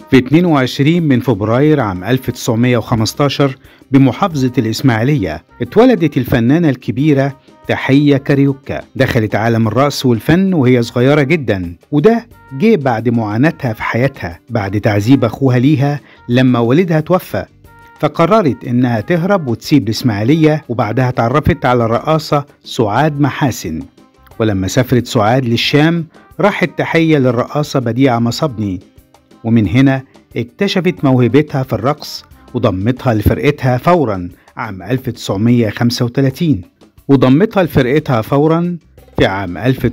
في 22 من فبراير عام 1915 بمحافظة الإسماعيلية اتولدت الفنانة الكبيرة تحية كاريوكا دخلت عالم الرقص والفن وهي صغيرة جدا وده جه بعد معاناتها في حياتها بعد تعذيب أخوها ليها لما والدها توفى فقررت إنها تهرب وتسيب الإسماعيلية وبعدها اتعرفت على الرقاصة سعاد محاسن ولما سافرت سعاد للشام راحت تحية للرقاصة بديعة مصبني ومن هنا اكتشفت موهبتها في الرقص وضمتها لفرقتها فورا عام 1935 وضمتها لفرقتها فورا في عام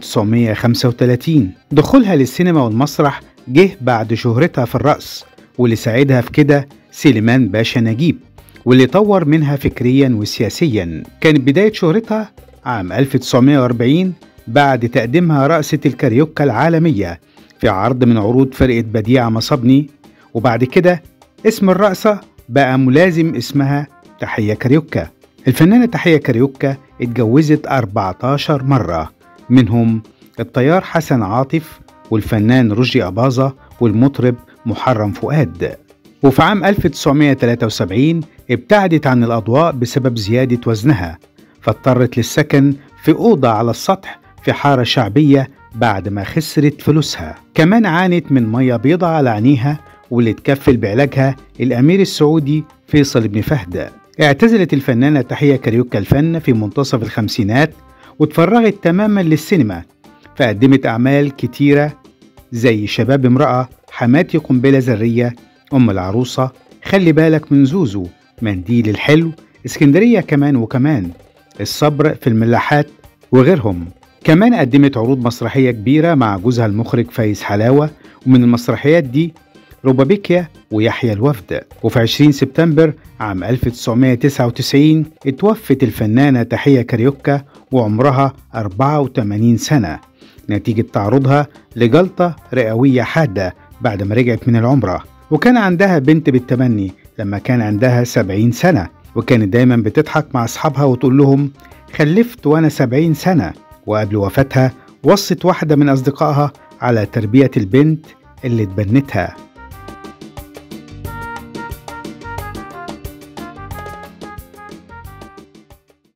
1935 دخولها للسينما والمسرح جه بعد شهرتها في الرقص واللي ساعدها في كده سليمان باشا نجيب واللي طور منها فكريا وسياسيا كانت بداية شهرتها عام 1940 بعد تقديمها رقصة الكاريوكا العالمية في عرض من عروض فرقة بديعة مصبني وبعد كده اسم الرقصة بقى ملازم اسمها تحية كاريوكا الفنانة تحية كاريوكا اتجوزت 14 مرة منهم الطيار حسن عاطف والفنان رشدي أباظة والمطرب محرم فؤاد وفي عام 1973 ابتعدت عن الأضواء بسبب زيادة وزنها فاضطرت للسكن في أوضة على السطح في حارة شعبية بعد ما خسرت فلوسها كمان عانت من مية بيضة على عينيها واللي تكفل بعلاجها الأمير السعودي فيصل بن فهد اعتزلت الفنانة تحية كاريوكا الفن في منتصف الخمسينات وتفرغت تماما للسينما فقدمت أعمال كتيرة زي شباب امرأة حماتي قنبلة ذرية أم العروسة خلي بالك من زوزو منديل الحلو اسكندرية كمان وكمان الصبر في الملاحات وغيرهم كمان قدمت عروض مسرحية كبيرة مع جوزها المخرج فايز حلاوة ومن المسرحيات دي روبابيكيا ويحيى الوفد وفي 20 سبتمبر عام 1999 اتوفت الفنانة تحية كاريوكا وعمرها 84 سنة نتيجة تعرضها لجلطة رئوية حادة بعد ما رجعت من العمرة وكان عندها بنت بالتبني لما كان عندها 70 سنة وكانت دايما بتضحك مع أصحابها وتقول لهم خلفت وأنا 70 سنة وقبل وفاتها وصت واحدة من أصدقائها على تربية البنت اللي اتبنتها